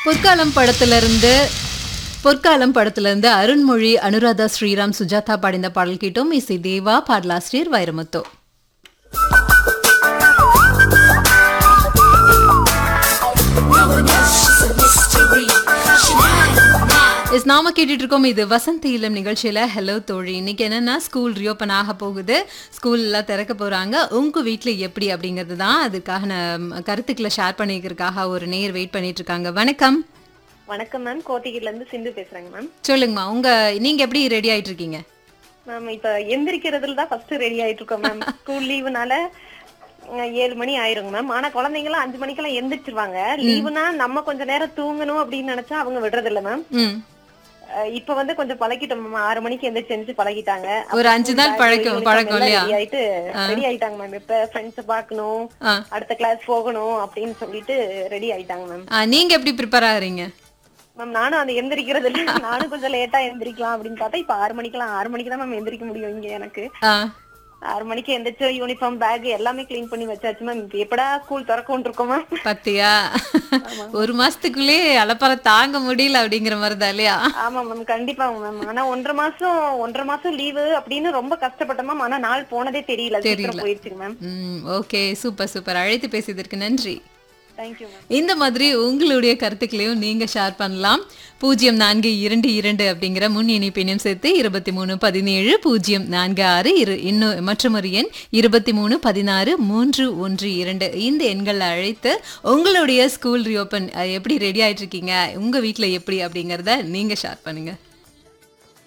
பொற்காலம் படத்துல இருந்து பொற்காலம் படத்துல இருந்து அருண்மொழி அனுராதா ஸ்ரீராம் சுஜாதா பாடிந்த பாடல் கேட்டோம் இசை தேவா பாடலாசிரியர் வைரமுத்து எஸ் நாம கேட்டுட்டு இருக்கோம் இது வசந்த் இளம் நிகழ்ச்சியில ஹலோ தோழி இன்னைக்கு என்னன்னா ஸ்கூல் ரியோப்பன் ஆக போகுது ஸ்கூல் எல்லாம் திறக்க போறாங்க உங்க வீட்ல எப்படி அப்படிங்கிறது தான் அதுக்காக நான் கருத்துக்களை ஷேர் பண்ணிக்கிறதுக்காக ஒரு நேர் வெயிட் பண்ணிட்டு இருக்காங்க வணக்கம் வணக்கம் மேம் கோத்தகிரில இருந்து சிந்து பேசுறேங்க மேம் சொல்லுங்கம்மா உங்க நீங்க எப்படி ரெடி ஆயிட்டு இருக்கீங்க மேம் இப்ப எந்திரிக்கிறதுல தான் ஃபர்ஸ்ட் ரெடி ஆயிட்டு இருக்கோம் மேம் ஸ்கூல் லீவுனால அஹ், ஏழு மணி ஆயிருங்க மேம் ஆனா குழந்தைங்களாம் அஞ்சு மணிக்கெல்லாம் எந்திரிச்சிருவாங்க லீவுனா நம்ம கொஞ்ச நேரம் தூங்கணும் அப்படின்னு நினைச்சா அவங்க விடுறது இல்ல மேம் ம் அஹ், இப்ப வந்து கொஞ்சம் பழகிட்டோம் மேம் ஆறு மணிக்கு எந்திரிச்சு எந்திரிச்சு பழகிட்டாங்க ஒரு அஞ்சு நாள் பழக்கம் பழக்கம் இல்லையா ரெடி ஆயிட்டு ரெடி ஆயிட்டாங்க மேம் இப்ப ஃப்ரெண்ட்ஸ் பாக்கணும் ஆ. அடுத்த கிளாஸ் போகணும் அப்படின்னு சொல்லிட்டு ரெடி ஆயிட்டாங்க மேம் ஆ, நீங்க எப்படி ப்ரிப்பேர் ஆகுறீங்க மேம் நானும் அந்த எந்திரிக்கிறது இல்ல நானும் கொஞ்சம் லேட்டா எந்திரிக்கலாம் அப்படின்னு பார்த்தா இப்ப ஆறு மணிக்கெல்லாம் ஆறு மணிக்கு தான் மேம் எந்திரிக்க முடியும் இங்க எனக்கு ஆ, ஆறு மணிக்கு எந்திரிச்சு யூனிஃபார்ம் பேக் எல்லாமே க்ளீன் பண்ணி வச்சாச்சு மேம் இப்ப எப்படா ஸ்கூல் திறக்கும் இருக்கோம் மேம் பாத்தியா ஒரு மாசத்துக்குள்ளே அலப்பற தாங்க முடியல அப்படிங்கிற மாதிரி தான் இல்லையா ஆமா மேம் கண்டிப்பா மேம் ஆனா ஒன்றரை மாசம் ஒன்றரை மாசம் லீவு அப்படின்னு ரொம்ப கஷ்டப்பட்டோம் மேம் ஆனா நாள் போனதே தெரியல சீக்கிரம் போயிடுச்சுங்க மேம் ம் ஓகே சூப்பர் சூப்பர் அழைத்து பேசியதற்கு நன்றி தேங்க்யூ மேம் இந்த மாதிரி உங்களுடைய கருத்துக்களையும் நீங்க ஷேர் பண்ணலாம் பூஜ்ஜியம் நான்கு இரண்டு இரண்டு அப்படிங்கிற முன் இணைப்பினையும் சேர்த்து இருபத்தி மூணு பதினேழு பூஜ்ஜியம் நான்கு ஆறு இரு இன்னும் மற்றொரு எண் இருபத்தி மூணு பதினாறு மூன்று ஒன்று இரண்டு இந்த எண்களை அழைத்து உங்களுடைய ஸ்கூல் ரீஓப்பன் எப்படி ரெடி ஆயிட்டு இருக்கீங்க உங்க வீட்ல எப்படி அப்படிங்கறத நீங்க ஷேர் பண்ணுங்க